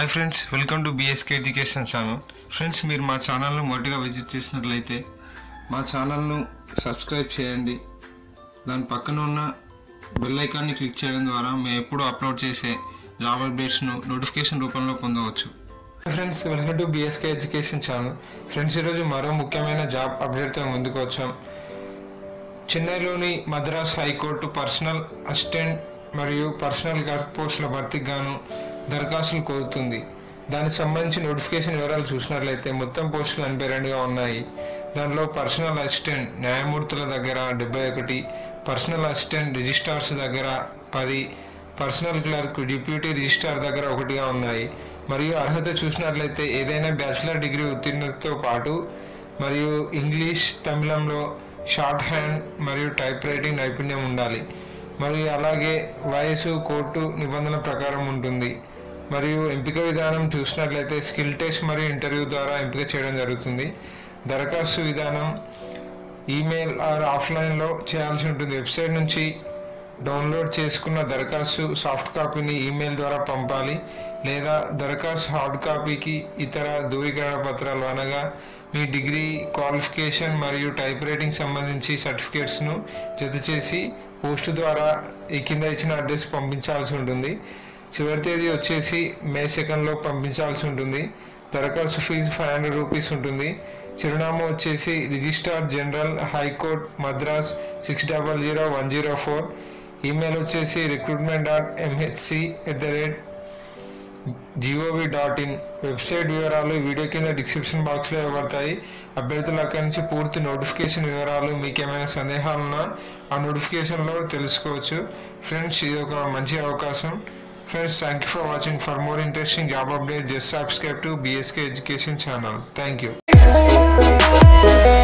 hi friends welcome to BSK education channel friends మీరు మా ఛానల్ను మొదటిగా విజిట్ చేసినట్లయితే మా ఛానల్ను సబ్స్క్రైబ్ చేయండి దాని పక్కన ఉన్న బెల్ ఐకాన్ని క్లిక్ చేయడం ద్వారా మేము ఎప్పుడు అప్లోడ్ చేసే జాబ్ అప్డేట్స్ను నోటిఫికేషన్ రూపంలో పొందవచ్చు friends welcome to BSK education channel friends ఈరోజు మరో ముఖ్యమైన జాబ్ అప్డేట్తో ముందుకు వచ్చాం చెన్నైలోని మద్రాస్ హైకోర్టు పర్సనల్ అసిస్టెంట్ మరియు పర్సనల్ క్లర్క్ పోస్టుల భర్తీకి గాను దరఖాస్తులు కోరుతుంది దానికి సంబంధించి నోటిఫికేషన్ వివరాలు చూసినట్లయితే మొత్తం పోస్టులు ఎనభై రెండుగా ఉన్నాయి దానిలో పర్సనల్ అసిస్టెంట్ న్యాయమూర్తుల దగ్గర డెబ్బై ఒకటి పర్సనల్ అసిస్టెంట్ రిజిస్ట్రార్స్ దగ్గర పది పర్సనల్ క్లర్క్ డిప్యూటీ రిజిస్ట్రార్ దగ్గర ఒకటిగా ఉన్నాయి మరియు అర్హత చూసినట్లయితే ఏదైనా బ్యాచిలర్ డిగ్రీ ఉత్తీర్ణతతో పాటు మరియు ఇంగ్లీష్ తమిళంలో షార్ట్ హ్యాండ్ మరియు టైప్ రైటింగ్ నైపుణ్యం ఉండాలి మరియు అలాగే వయసు కోర్టు నిబంధనల ప్రకారం ఉంటుంది మరియు ఎంపిక విధానం చూసినట్లయితే స్కిల్ టెస్ట్ మరియు ఇంటర్వ్యూ ద్వారా ఎంపిక చేయడం జరుగుతుంది దరఖాస్తు విధానం ఈమెయిల్ ఆర్ ఆఫ్లైన్లో చేయాల్సి ఉంటుంది వెబ్సైట్ నుంచి డౌన్లోడ్ చేసుకున్న దరఖాస్తు సాఫ్ట్ కాపీని ఈమెయిల్ ద్వారా పంపాలి లేదా దరఖాస్తు హార్డ్ కాపీకి ఇతర ధృవీకరణ పత్రాలు అనగా మీ డిగ్రీ క్వాలిఫికేషన్ మరియు టైప్ రైటింగ్ సంబంధించి సర్టిఫికేట్స్ను జత చేసి పోస్ట్ ద్వారా ఈ కింద ఇచ్చిన అడ్రస్ పంపించాల్సి ఉంటుంది చివరి తేదీ వచ్చేసి మే సెకండ్లో పంపించాల్సి ఉంటుంది దరఖాస్తు ఫీజు ఫైవ్ హండ్రెడ్ రూపీస్ ఉంటుంది చిరునామా వచ్చేసి registrar general high court Madras six double zero one zero four email వచ్చేసి recruitment dot MHC at the rate G O V dot in website వివరాలు ఈ వీడియో కింద డిస్క్రిప్షన్ బాక్స్లో ఇవ్వబడతాయి అభ్యర్థులు అక్కడి నుంచి పూర్తి నోటిఫికేషన్ వివరాలు మీకు ఏమైనా సందేహాలున్నా ఆ నోటిఫికేషన్లో తెలుసుకోవచ్చు ఫ్రెండ్స్ ఇది ఒక మంచి అవకాశం friends thank you for watching for more interesting job update just subscribe to BSK education channel thank you